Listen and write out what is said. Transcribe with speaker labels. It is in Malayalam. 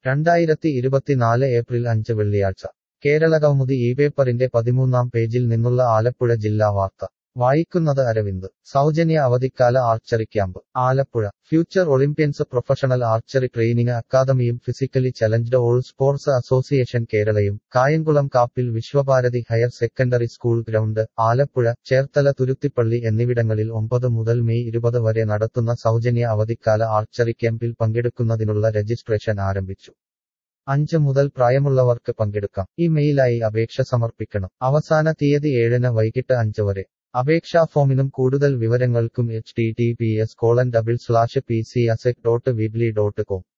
Speaker 1: രണ്ടായിരത്തി ഇരുപത്തിനാല് ഏപ്രിൽ അഞ്ച് വെള്ളിയാഴ്ച കേരളകൗമുദി ഈ പേപ്പറിന്റെ പതിമൂന്നാം പേജിൽ നിന്നുള്ള ആലപ്പുഴ ജില്ലാ വാർത്ത വായിക്കുന്നത് അരവിന്ദ് സൗജന്യ അവധിക്കാല archery camp Alappuzha future Olympians professional archery training അക്കാദമിയും physically challenged all sports association കേരളയും Kayamkulam Kappil Vishwabharathi higher secondary school ground Alappuzha Cherthala Thuruthippally എന്നിവിടങ്ങളിൽ ഒമ്പത് മുതൽ മെയ് ഇരുപത് വരെ നടത്തുന്ന സൗജന്യ അവധിക്കാല ആർച്ചറി ക്യാമ്പിൽ പങ്കെടുക്കുന്നതിനുള്ള രജിസ്ട്രേഷൻ ആരംഭിച്ചു അഞ്ച് മുതൽ പ്രായമുള്ളവർക്ക് പങ്കെടുക്കാം ഈ മെയിലായി അപേക്ഷ സമർപ്പിക്കണം അവസാന തീയതി ഏഴിന് വൈകിട്ട് അഞ്ച് വരെ അപേക്ഷാ ഫോമിനും കൂടുതൽ വിവരങ്ങൾക്കും H T T P S colon double slash P C asec dot weebly dot com